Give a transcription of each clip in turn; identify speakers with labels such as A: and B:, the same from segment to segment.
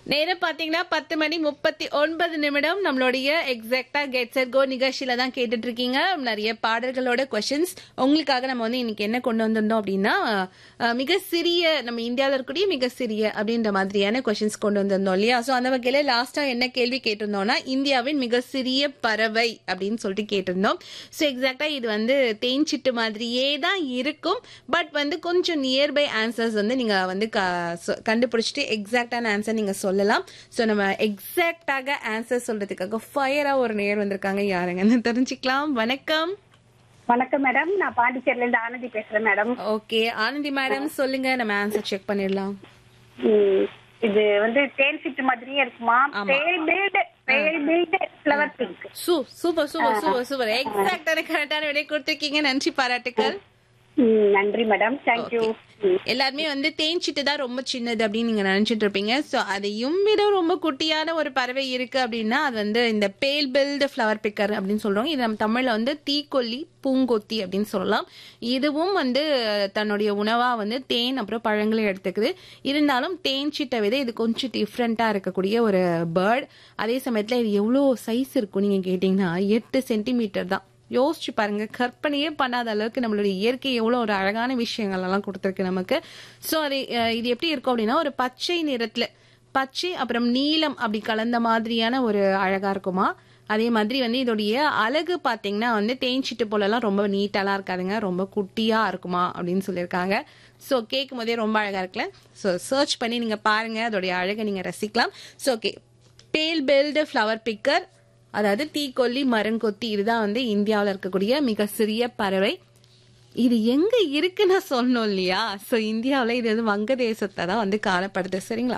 A: நேரம் பாத்தீங்கன்னா பத்து மணி முப்பத்தி ஒன்பது நிமிடம் நம்மளுடைய எக்ஸாக்டா கெட் செட் கோ நிகழ்ச்சியில தான் கேட்டுட்டு இருக்கீங்க நிறைய பாடல்களோட கொஸ்டின்ஸ் உங்களுக்காக நம்ம வந்து இன்னைக்கு என்ன கொண்டு வந்திருந்தோம் அப்படின்னா அஹ், மிக சிறிய நம்ம இந்தியாவில் இருக்கக்கூடிய மிக சிறிய அப்படின்ற மாதிரியான கொஸ்டின்ஸ் கொண்டு வந்திருந்தோம் இல்லையா ஸோ அந்த வகையில லாஸ்டா என்ன கேள்வி கேட்டிருந்தோம்னா இந்தியாவின் மிக சிறிய பறவை அப்படின்னு சொல்லிட்டு கேட்டிருந்தோம் ஸோ எக்ஸாக்டா இது வந்து தேஞ்சிட்டு மாதிரியே தான் இருக்கும் பட் வந்து கொஞ்சம் நியர்பை ஆன்சர்ஸ் வந்து நீங்க வந்து க- சொ- கண்டுபிடிச்சிட்டு எக்ஸாக்டான ஆன்சர் நீங்க சொல்லலாம் ஸோ நம்ம எக்ஸாக்டாக ஆன்சர் சொல்றதுக்காக ஃபயரா ஒரு நேர் வந்திருக்காங்க யாருங்கன்னு தெரிஞ்சுக்கலாம் வணக்கம்
B: வணக்கம் மேடம் நான் பாண்டிச்சேரில இருந்து ஆனந்தி பேசுறேன் மேடம்
A: ஓகே ஆனந்தி மேடம் சொல்லுங்க நம்ம ஆன்சர் செக் பண்ணிடலாம்
B: ம், இது வந்து தேன் சிட்டு மாதிரியே இருக்குமா pale billed pale billed flower pink
A: சூ சூப்பர் சூப்பர் சூப்பர் சூப்பர் எக்ஸாக்டான கரெக்டான விடை கொடுத்துருக்கீங்க நன்றி பாராட்டுக்கள்
B: நன்றி மேடம் தேங்க்யூ
A: எல்லாருமே வந்து தேஞ்சிட்டு தான் ரொம்ப சின்னது அப்படின்னு நீங்க நினைச்சிட்டு இருப்பீங்க ஸோ அதையும் விட ரொம்ப குட்டியான ஒரு பறவை இருக்கு அப்படின்னா அது வந்து இந்த பேல் பில்டு ஃப்ளவர் பிக்கர் அப்படின்னு சொல்றோம் இது நம்ம தமிழ்ல வந்து தீக்கொல்லி பூங்கொத்தி அப்படின்னு சொல்லலாம் இதுவும் வந்து தன்னுடைய உணவா வந்து தேன் அப்புறம் பழங்களை எடுத்துக்குது இருந்தாலும் தேன்சிட்டை விட இது கொஞ்சம் டிஃப்ரெண்டா இருக்கக்கூடிய ஒரு பேர்ட் அதே சமயத்துல இது எவ்வளோ சைஸ் இருக்கும் நீங்க கேட்டீங்கன்னா எட்டு சென்டிமீட்டர் தான் யோசிச்சு பாருங்க கற்பனையே பண்ணாத அளவுக்கு நம்மளுடைய இயற்கை எவ்வளோ ஒரு அழகான விஷயங்கள் எல்லாம் கொடுத்துருக்கு நமக்கு ஸோ அது அஹ், இது எப்படி இருக்கும் அப்படின்னா ஒரு பச்சை நிறத்துல பச்சை அப்புறம் நீலம் அப்படி கலந்த மாதிரியான ஒரு அழகா இருக்குமா அதே மாதிரி வந்து இதோடைய அழகு பாத்தீங்கன்னா வந்து தேஞ்சிட்டு போலலாம் ரொம்ப நீட்டாலாம் இருக்காதுங்க ரொம்ப குட்டியா இருக்குமா அப்படின்னு சொல்லியிருக்காங்க ஸோ கேட்கும் போதே ரொம்ப அழகா இருக்குல்ல ஸோ சர்ச் பண்ணி நீங்க பாருங்க அதோடைய அழகை நீங்க ரசிக்கலாம் so okay pale billed flower pecker அதாவது தீக்கொல்லி மரங்கொத்தி இதுதான் வந்து இந்தியாவில் இருக்கக்கூடிய மிக சிறிய பறவை இது எங்க இருக்குன்னு சொன்னோம் இல்லையா ஸோ இந்தியாவில் இது வந்து வங்கதேசத்தை தான் வந்து காணப்படுது சரிங்களா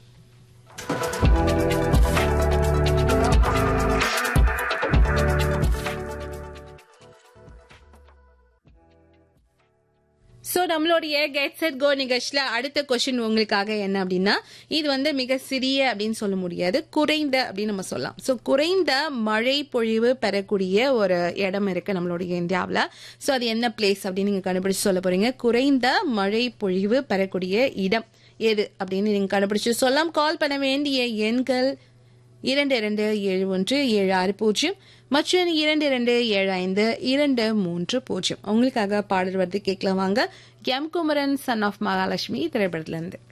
A: ஸோ நம்மளுடைய கெட் செட் கோ நிகழ்ச்சியில் அடுத்த கொஷின் உங்களுக்காக என்ன அப்படின்னா இது வந்து மிக சிறிய அப்படின்னு சொல்ல முடியாது குறைந்த அப்படின்னு நம்ம சொல்லலாம் ஸோ குறைந்த மழை பொழிவு பெறக்கூடிய ஒரு இடம் இருக்கு நம்மளுடைய இந்தியாவில் ஸோ அது என்ன பிளேஸ் அப்படின்னு நீங்கள் கண்டுபிடிச்சு சொல்ல போறீங்க குறைந்த மழை பொழிவு பெறக்கூடிய இடம் எது அப்படின்னு நீங்கள் கண்டுபிடிச்சு சொல்லலாம் கால் பண்ண வேண்டிய எண்கள் இரண்டு இரண்டு ஏழு ஒன்று ஏழு ஆறு பூஜ்ஜியம் மற்றும் இரண்டு இரண்டு ஏழு ஐந்து இரண்டு மூன்று பூஜ்ஜியம் உங்களுக்காக பாடல் வருது கேட்கலாம் வாங்க M Kumaran son of Mahalakshmi திரைப்படத்துல இருந்து